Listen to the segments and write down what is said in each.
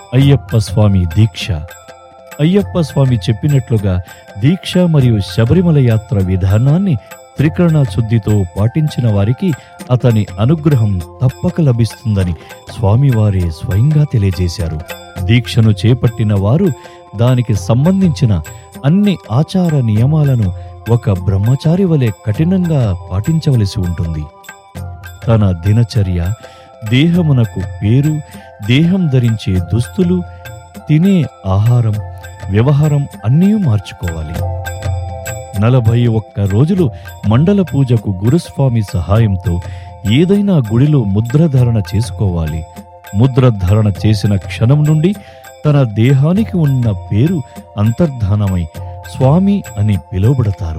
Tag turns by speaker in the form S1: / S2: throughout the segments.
S1: అయ్యప్ప స్వామి దీక్ష అయ్యప్ప స్వామి చెప్పినట్లుగా దీక్ష మరియు శబరిమల యాత్ర విధానాన్ని త్రికరణ శుద్ధితో పాటించిన వారికి అతని అనుగ్రహం తప్పక లభిస్తుందని స్వామివారే స్వయంగా తెలియజేశారు దీక్షను చేపట్టిన వారు దానికి సంబంధించిన అన్ని ఆచార నియమాలను ఒక బ్రహ్మచారి వలె కఠినంగా పాటించవలసి ఉంటుంది తన దినచర్య దేహమునకు పేరు దేహం ధరించే దుస్తులు తినే ఆహారం వ్యవహారం అన్నీ మార్చుకోవాలి నలభై ఒక్క రోజులు మండల పూజకు గురుస్వామి సహాయంతో ఏదైనా గుడిలో ముద్రధారణ చేసుకోవాలి ముద్రధారణ చేసిన క్షణం నుండి తన దేహానికి ఉన్న పేరు అంతర్ధానమై స్వామి అని పిలువబడతారు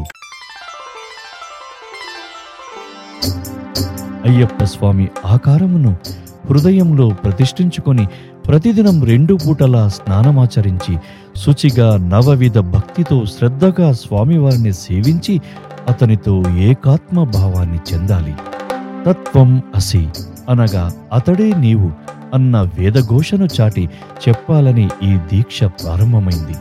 S1: అయ్యప్ప స్వామి ఆకారమును హృదయంలో ప్రతిష్ఠించుకొని ప్రతిదినం రెండు పూటలా స్నానమాచరించి శుచిగా నవవిధ భక్తితో శ్రద్ధగా స్వామివారిని సేవించి అతనితో ఏకాత్మ భావాన్ని చెందాలి తత్వం అసి అనగా అతడే నీవు అన్న వేదఘోషను చాటి చెప్పాలని ఈ దీక్ష ప్రారంభమైంది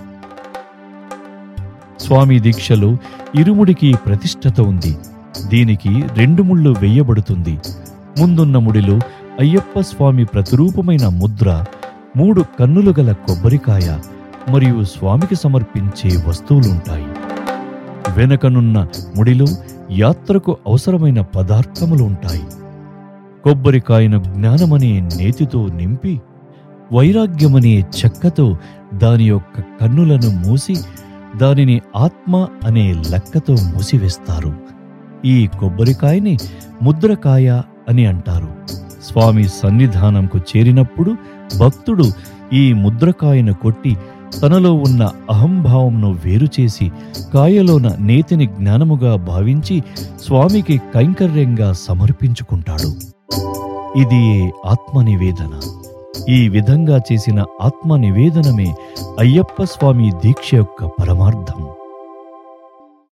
S1: స్వామి దీక్షలో ఇరుముడికి ప్రతిష్టత ఉంది దీనికి రెండు ముళ్ళు వేయబడుతుంది ముందున్న ముడిలో అయ్యప్ప స్వామి ప్రతిరూపమైన ముద్ర మూడు కన్నులు గల కొబ్బరికాయ మరియు స్వామికి సమర్పించే వస్తువులుంటాయి వెనకనున్న ముడిలో యాత్రకు అవసరమైన పదార్థములు ఉంటాయి కొబ్బరికాయను జ్ఞానమనే నేతితో నింపి వైరాగ్యమనే చెక్కతో దాని యొక్క కన్నులను మూసి దానిని ఆత్మ అనే లెక్కతో మూసివేస్తారు ఈ కొబ్బరికాయని ముద్రకాయ అని అంటారు స్వామి సన్నిధానంకు చేరినప్పుడు భక్తుడు ఈ ముద్రకాయను కొట్టి తనలో ఉన్న అహంభావంను వేరు చేసి కాయలోన నేతిని జ్ఞానముగా భావించి స్వామికి కైంకర్యంగా సమర్పించుకుంటాడు ఇది ఆత్మ నివేదన ఈ విధంగా చేసిన ఆత్మ నివేదనమే అయ్యప్ప స్వామి దీక్ష యొక్క పరమార్థం